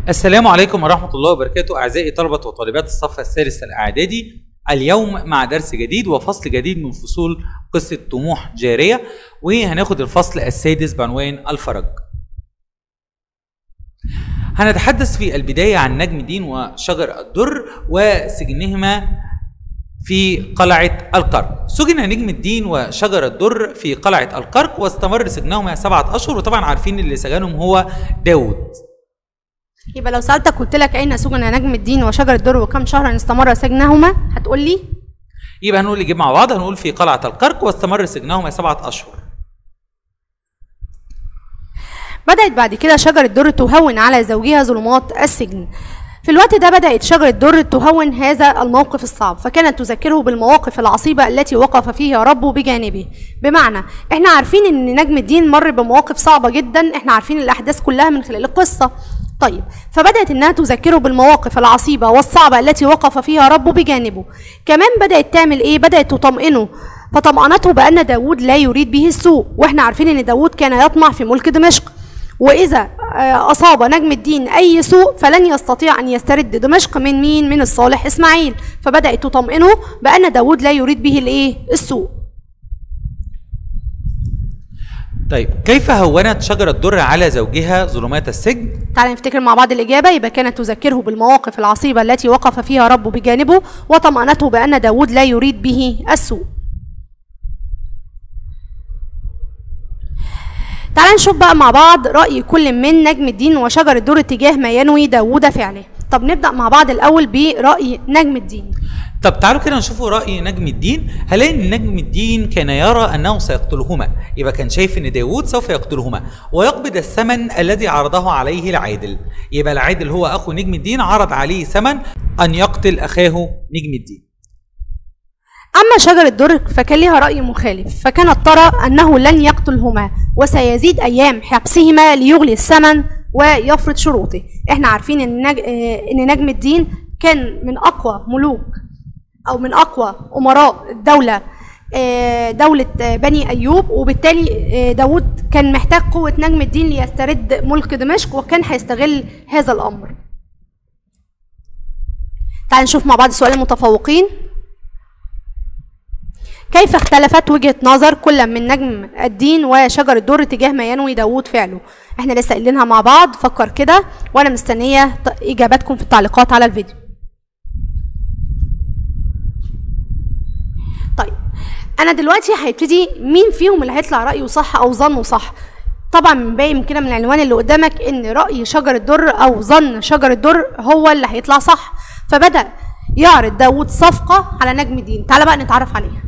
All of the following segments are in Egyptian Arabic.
السلام عليكم ورحمة الله وبركاته أعزائي طلبة وطالبات الصف الثالث الإعدادي اليوم مع درس جديد وفصل جديد من فصول قصة طموح جارية وهناخد الفصل السادس بعنوان الفرج هنتحدث في البداية عن نجم الدين وشجر الدر وسجنهما في قلعة القرق سجن نجم الدين وشجر الدر في قلعة القرق واستمر سجنهما سبعة أشهر وطبعا عارفين اللي سجنهم هو داود يبقى لو سألتك قلت لك أين سجن نجم الدين وشجر الدر وكم شهرا استمر سجنهما هتقول لي يبقى هنقول نجيب مع بعض هنقول في قلعة القرق واستمر سجنهما سبعة أشهر بدأت بعد كده شجر الدر تهون على زوجها ظلمات السجن في الوقت ده بدأت شجرة الدر تهون هذا الموقف الصعب فكانت تذكره بالمواقف العصيبة التي وقف فيها ربه بجانبه بمعنى احنا عارفين ان نجم الدين مر بمواقف صعبة جدا احنا عارفين الأحداث كلها من خلال القصة طيب فبدأت انها تذكره بالمواقف العصيبة والصعبة التي وقف فيها ربه بجانبه كمان بدأت تعمل ايه بدأت تطمئنه فطمأنته بأن داود لا يريد به السوء واحنا عارفين ان داود كان يطمع في ملك دمشق وإذا أصاب نجم الدين أي سوء فلن يستطيع أن يسترد دمشق من مين؟ من الصالح إسماعيل فبدأت تطمئنه بأن داود لا يريد به الإيه؟ السوء طيب كيف هونت شجرة الدر على زوجها ظلمات السجن؟ تعالى نفتكر مع بعض الإجابة يبقى كانت تذكره بالمواقف العصيبة التي وقف فيها ربه بجانبه وطمأنته بأن داود لا يريد به السوء تعال نشوف بقى مع بعض رأي كل من نجم الدين وشجر الدر تجاه ما ينوي داوود فعله طب نبدأ مع بعض الأول برأي نجم الدين طب تعالوا كده نشوفوا رأي نجم الدين هنلاقي ان نجم الدين كان يرى انه سيقتلهما يبقى كان شايف ان داوود سوف يقتلهما ويقبض الثمن الذي عرضه عليه العادل يبقى العادل هو اخو نجم الدين عرض عليه ثمن ان يقتل اخاه نجم الدين أما شجر الدر فكان لها رأي مخالف فكانت ترى أنه لن يقتلهما وسيزيد أيام حبسهما ليغلي الثمن ويفرض شروطه احنا عارفين ان, نج... إن نجم الدين كان من أقوى ملوك أو من أقوى أمراء الدولة دولة بني أيوب وبالتالي داود كان محتاج قوة نجم الدين ليسترد ملك دمشق وكان هيستغل هذا الأمر تعال نشوف مع بعض سؤال المتفوقين كيف اختلفت وجهة نظر كل من نجم الدين وشجر الدر تجاه ما ينوي داوود فعله احنا لسه قايلينها مع بعض فكر كده وانا مستنية اجاباتكم في التعليقات على الفيديو طيب انا دلوقتي هيبتدي مين فيهم اللي هيطلع رايه صح او ظنه صح طبعا من باين كده من العنوان اللي قدامك ان راي شجر الدر او ظن شجر الدر هو اللي هيطلع صح فبدا يعرض داوود صفقه على نجم الدين تعال بقى نتعرف عليها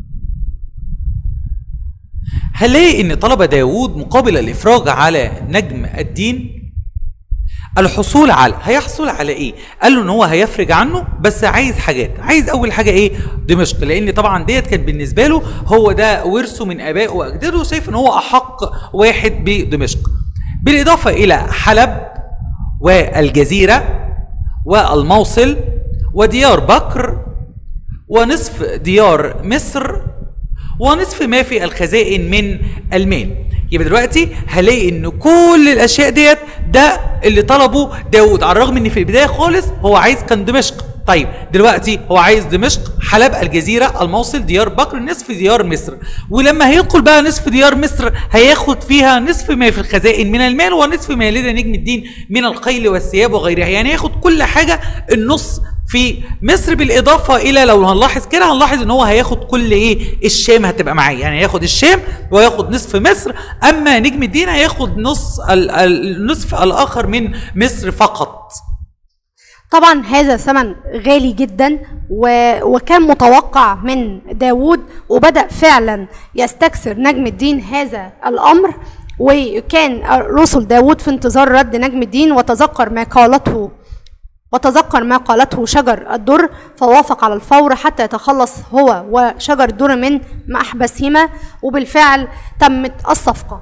هنلاقي ان طلب داوود مقابل الافراج على نجم الدين الحصول على هيحصل على ايه قال له ان هو هيفرج عنه بس عايز حاجات عايز اول حاجه ايه دمشق لان طبعا ديت كانت بالنسبه له هو ده ورثه من ابائه واجداده وشايف ان هو احق واحد بدمشق بالاضافه الى حلب والجزيره والموصل وديار بكر ونصف ديار مصر ونصف ما في الخزائن من المال يبقى دلوقتي هلاقي ان كل الاشياء ديت ده اللي طلبه داود على الرغم ان في البدايه خالص هو عايز كان دمشق طيب دلوقتي هو عايز دمشق حلب الجزيرة الموصل ديار بكر نصف ديار مصر ولما هيدخل بقى نصف ديار مصر هياخد فيها نصف ما في الخزائن من المال ونصف ما لدى نجم الدين من الخيل والثياب وغيرها يعني هياخد كل حاجة النص في مصر بالاضافه الى لو هنلاحظ كده هنلاحظ ان هو هياخد كل ايه الشام هتبقى معاه يعني هياخد الشام وياخد نصف مصر اما نجم الدين هياخد نص النصف الاخر من مصر فقط طبعا هذا ثمن غالي جدا و... وكان متوقع من داود وبدأ فعلا يستكثر نجم الدين هذا الأمر وكان رسل داود في انتظار رد نجم الدين وتذكر ما قالته وتذكر ما قالته شجر الدر فوافق على الفور حتى يتخلص هو وشجر الدر من محبسهما وبالفعل تمت الصفقة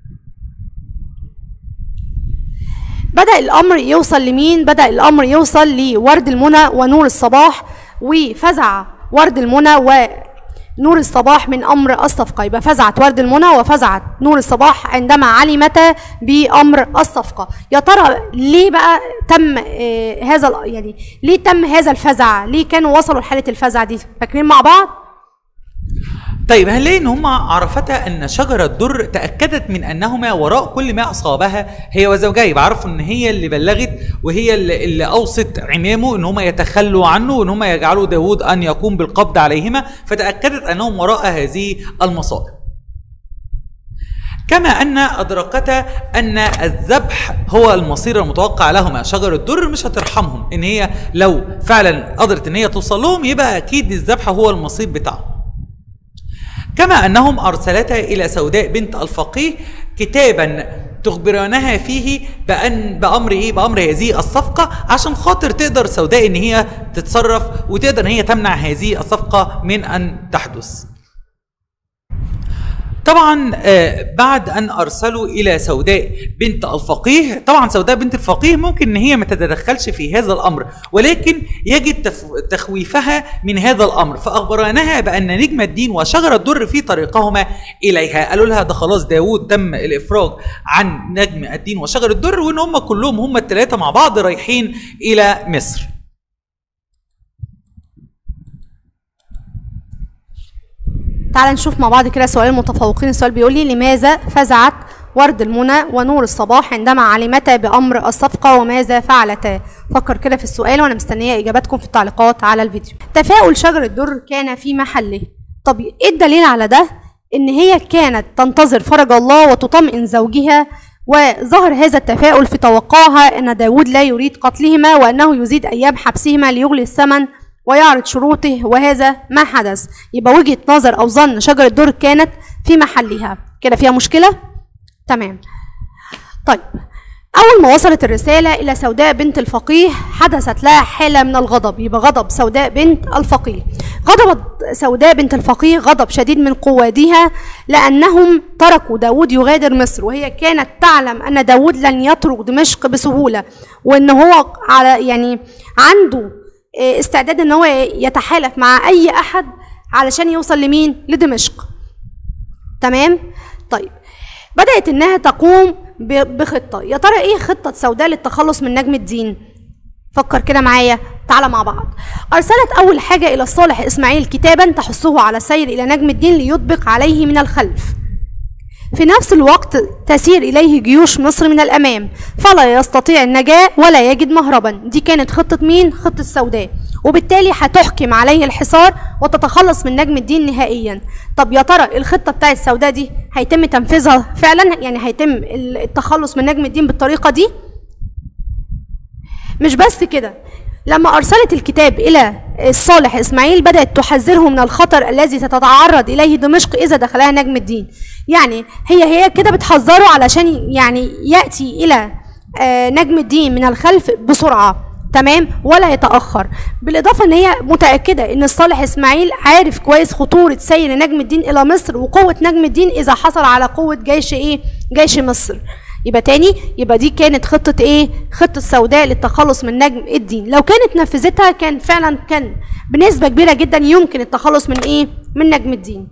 بدأ الأمر يوصل لمين؟ بدأ الأمر يوصل لورد المنى ونور الصباح وفزع ورد المنى نور الصباح من أمر الصفقة يبقى فزعت ورد المنى وفزعت نور الصباح عندما علمتا بأمر الصفقة يا ترى ليه بقى تم آه، هذا ال- يعني ليه تم هذا الفزع ليه كانوا وصلوا لحالة الفزع دي فاكرين مع بعض طيب هنلاقي ان هم عرفتا ان شجره الدر تاكدت من انهما وراء كل ما اصابها هي وزوجها يبقى عرفوا ان هي اللي بلغت وهي اللي, اللي اوصت عمامه ان هم يتخلوا عنه وان هم يجعلوا داود ان يقوم بالقبض عليهما فتاكدت انهم وراء هذه المصائب كما ان ادركتا ان الذبح هو المصير المتوقع لهما شجر الدر مش هترحمهم ان هي لو فعلا قدرت ان هي توصل لهم يبقى اكيد الذبح هو المصير بتاعهم كما انهم ارسلتا الى سوداء بنت الفقيه كتابا تخبرانها فيه بان بامر ايه بامر هذه الصفقه عشان خاطر تقدر سوداء ان هي تتصرف وتقدر ان هي تمنع هذه الصفقه من ان تحدث طبعا آه، بعد ان ارسلوا الى سوداء بنت الفقيه طبعا سوداء بنت الفقيه ممكن ان هي ما تتدخلش في هذا الامر ولكن يجب تف- تخويفها من هذا الامر فاخبرانها بان نجم الدين وشجر الدر في طريقهما اليها قالوا لها ده خلاص داوود تم الافراج عن نجم الدين وشجر الدر وان هم كلهم هم الثلاثه مع بعض رايحين الى مصر تعال نشوف مع بعض كده سؤال المتفوقين السؤال بيقول لي لماذا فزعت ورد المنى ونور الصباح عندما علمتا بأمر الصفقة وماذا فعلتا فكر كده في السؤال وأنا مستنية إجاباتكم في التعليقات على الفيديو تفاؤل شجر الدر كان في محله طب إيه الدليل على ده إن هي كانت تنتظر فرج الله وتطمئن زوجها وظهر هذا التفاؤل في توقعها أن داود لا يريد قتلهما وأنه يزيد أيام حبسهما ليغلي الثمن ويعرض شروطه وهذا ما حدث يبقى وجهة نظر أو ظن شجر الدر كانت في محلها كده فيها مشكلة تمام طيب أول ما وصلت الرسالة إلى سوداء بنت الفقيه حدثت لها حالة من الغضب يبقى غضب سوداء بنت الفقيه غضبت سوداء بنت الفقيه غضب شديد من قوادها لأنهم تركوا داود يغادر مصر وهي كانت تعلم أن داود لن يترك دمشق بسهولة وأن هو على يعني عنده إيه، استعداد أن هو يتحالف مع أي أحد علشان يوصل لمين لدمشق تمام طيب بدأت إنها تقوم ب- بخطة يا ترى إيه خطة سوداء للتخلص من نجم الدين فكر كده معايا تعالى مع بعض أرسلت أول حاجة إلى الصالح إسماعيل كتابا تحثه على السير إلى نجم الدين ليطبق عليه من الخلف في نفس الوقت تسير إليه جيوش مصر من الأمام فلا يستطيع النجاة ولا يجد مهربا دي كانت خطة مين؟ خطة سوداء وبالتالي هتحكم عليه الحصار وتتخلص من نجم الدين نهائيا طب يا ترى الخطة بتاعت سوداء دي هيتم تنفيذها فعلا يعني هيتم التخلص من نجم الدين بالطريقة دي مش بس كده لما أرسلت الكتاب إلى الصالح إسماعيل بدأت تحذره من الخطر الذي ستتعرض إليه دمشق إذا دخلها نجم الدين يعني هي هي كده بتحذره علشان يعني يأتي إلى آه، نجم الدين من الخلف بسرعة تمام ولا يتأخر بالإضافة إن هي متأكدة إن الصالح إسماعيل عارف كويس خطورة سير نجم الدين إلى مصر وقوة نجم الدين إذا حصل على قوة جيش إيه جيش مصر يبقى تاني يبقى دي كانت خطة ايه خطة سوداء للتخلص من نجم الدين لو كانت نفذتها كان فعلا كان بنسبة كبيرة جدا يمكن التخلص من ايه من نجم الدين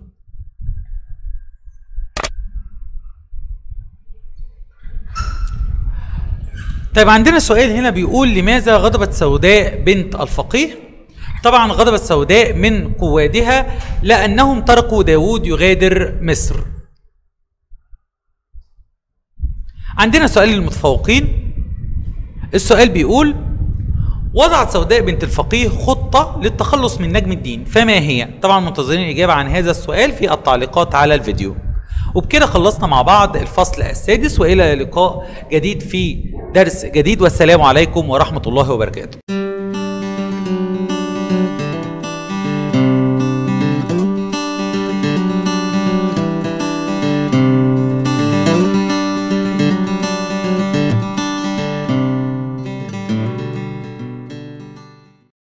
طيب عندنا سؤال هنا بيقول لماذا غضبت سوداء بنت الفقيه طبعا غضبت سوداء من قوادها لأنهم تركوا داود يغادر مصر عندنا سؤال للمتفوقين السؤال بيقول وضعت سوداء بنت الفقيه خطة للتخلص من نجم الدين فما هي؟ طبعا منتظرين الإجابة عن هذا السؤال في التعليقات على الفيديو وبكده خلصنا مع بعض الفصل السادس وإلى لقاء جديد في درس جديد والسلام عليكم ورحمة الله وبركاته